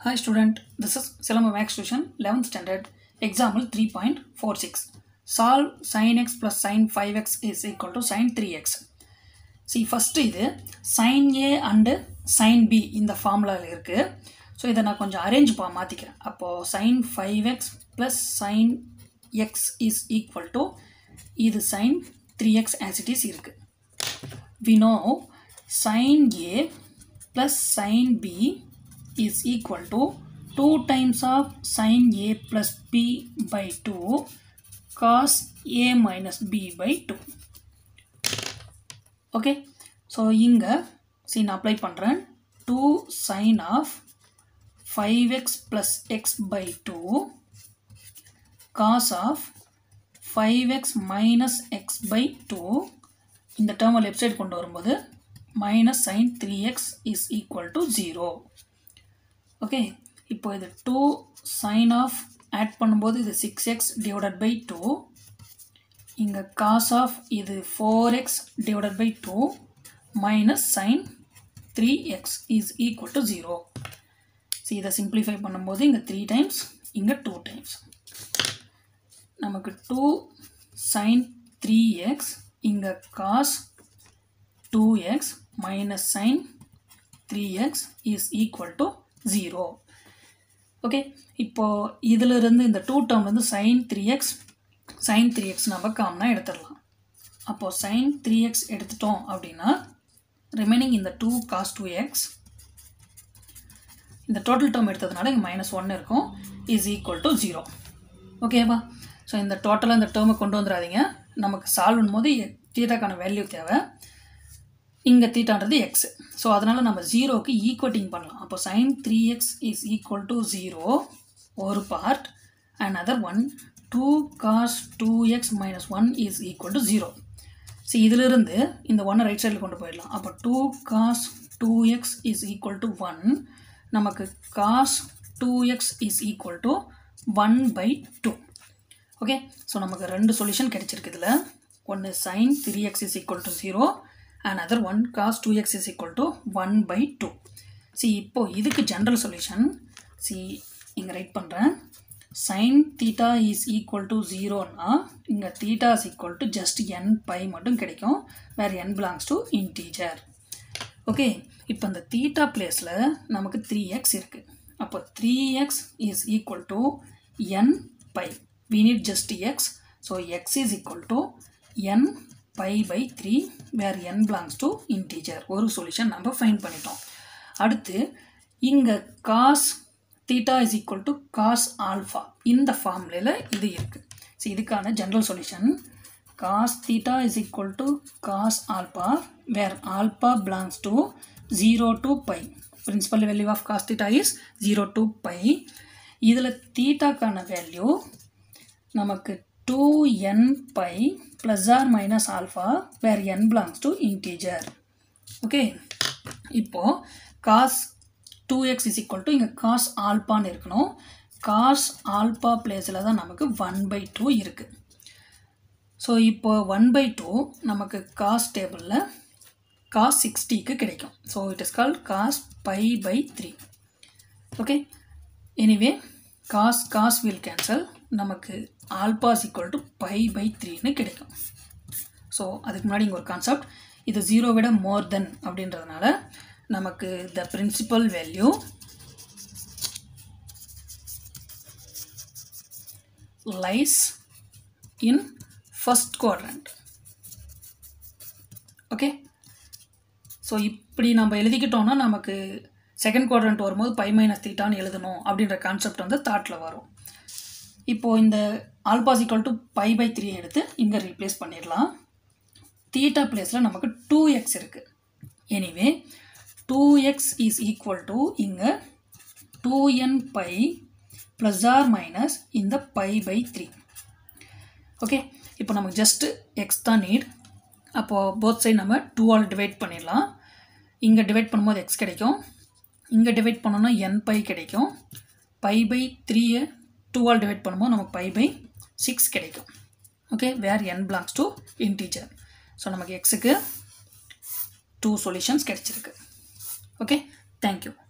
Hi student, this is Silamba Max Tuition 11th standard example 3.46. Solve sin x plus sin 5x is equal to sin 3x. See first இது sin A and sin B இந்த ஃபார்முலாவில் இருக்குது so இதை நான் கொஞ்சம் arrange பா மாற்றிக்கிறேன் அப்போது sin 5x plus sin x is equal to இது sin 3x as it is இருக்குது we know sin A plus sin B is equal to 2 times of sin A plus B by 2 cos A minus B by 2 okay so இங்கே see நான் apply பண்ணுறேன் two sin of five x plus x by two cos of five x minus x by two இந்த டேர்மை left side கொண்டு வரும்போது minus sin three x is equal to zero okay இப்போ இது two sin of add பண்ணும்போது இது six x divided by two இங்கே cos of இது four x divided by two minus sin three x is equal to zero so இதை simplify பண்ணும்போது இங்கே three times இங்கே டூ டைம்ஸ் நமக்கு டூ சைன் த்ரீ எக்ஸ் இங்கே cos two x minus sin three x is equal to zero okay இப்போது இதிலிருந்து இந்த two டேர்ம்லேருந்து sin three x sin three x நம்ம காமனாக எடுத்துடலாம் அப்போது சைன் த்ரீ எக்ஸ் எடுத்துட்டோம் அப்படின்னா ரிமைனிங் இந்த டூ காஸ் டூ எக்ஸ் இந்த டோட்டல் டேர்ம் எடுத்ததுனால இங்கே மைனஸ் ஒன் இருக்கும் இஸ் ஈக்குவல் டு ஜீரோ ஓகேவா ஸோ இந்த டோட்டலாக இந்த டேர்மை கொண்டு வந்துடாதீங்க நமக்கு சால்வ் பண்ணும்போது தீட்டாக்கான வேல்யூ தேவை இங்கே தீட்டான்றது எக்ஸ் ஸோ அதனால் நம்ம ஜீரோக்கு ஈக்குவட்டிங் பண்ணலாம் அப்போ sin three x is equal to zero ஒரு part and other one two cos two x minus one is equal to zero so இதிலிருந்து இந்த ஒன்னை ரைட் சைடில் கொண்டு போயிடலாம் அப்போ two cos two x is equal to one நமக்கு cos two x is equal to one by two okay so நமக்கு ரெண்டு சொல்யூஷன் கிடைச்சிருக்கு இதில் ஒன்று sin three x is equal to zero and other one cos two x is equal to one by two see இப்போது இதுக்கு general solution see இங்கே write பண்ணுறேன் sin theta is equal to ஜீரோனா இங்கே theta is equal to just n pi மட்டும் கிடைக்கும் வேறு n belongs to integer okay இப்போ இந்த தீட்டா பிளேஸில் நமக்கு த்ரீ எக்ஸ் இருக்குது அப்போ three x is equal to n pi we need just x so x is equal to n pi by 3 where n belongs to integer ஒரு solution நம்ம find பண்ணிட்டோம் அடுத்து இங்கே cos theta is equal to cos alpha இந்த ஃபார்முலையில் இது இருக்குது so இதுக்கான general solution cos theta is equal to cos alpha where alpha belongs to zero to pi principal value of cos theta is zero to pi இதில் தீட்டாக்கான value நமக்கு two n pi plus or minus alpha where n belongs to integer okay இப்போது cos two x is equal to இங்கே cos ஆல்பான்னு இருக்கணும் cos alpha பிளேஸில் தான் நமக்கு ஒன் பை டூ இருக்குது ஸோ இப்போ ஒன் பை டூ நமக்கு காஸ் டேபிளில் காஸ் சிக்ஸ்டிக்கு கிடைக்கும் so it is call cos pi by three okay anyway cos cos will cancel நமக்கு alpha equal to pi by த்ரீன்னு கிடைக்கும் ஸோ அதுக்கு முன்னாடி இங்கே ஒரு கான்செப்ட் இது ஜீரோ விட மோர் தென் அப்படின்றதுனால நமக்கு the principal value lies in first quadrant okay so இப்படி நம்ம எழுதிக்கிட்டோம்னா நமக்கு செகண்ட் குவாட்ரண்ட் வரும்போது பை மைனஸ் தீட்டான்னு எழுதணும் அப்படின்ற கான்செப்ட் வந்து தாட்டில் வரும் இப்போது இந்த alpha's equal to pi by three எடுத்து இங்கே ரீப்ளேஸ் பண்ணிடலாம் தீட்டா பிளேஸில் நமக்கு டூ எக்ஸ் இருக்குது anyway two x is equal to இங்கே two n pi plus or minus இந்த பை பை த்ரீ ஓகே இப்போ நமக்கு ஜஸ்ட்டு எக்ஸ் தான் நீட் அப்போது போத் சைடு நம்ம டூ ஆல் டிவைட் பண்ணிடலாம் இங்கே டிவைட் பண்ணும்போது எக்ஸ் கிடைக்கும் இங்கே டிவைட் பண்ணோன்னா என் பை கிடைக்கும் பை பை த்ரீயை டூ ஆல் டிவைட் பண்ணும்போது நமக்கு பை பை சிக்ஸ் கிடைக்கும் okay where n belongs to integer so நமக்கு எக்ஸுக்கு டூ சொல்யூஷன்ஸ் கிடைச்சிருக்கு ஓகே தேங்க்யூ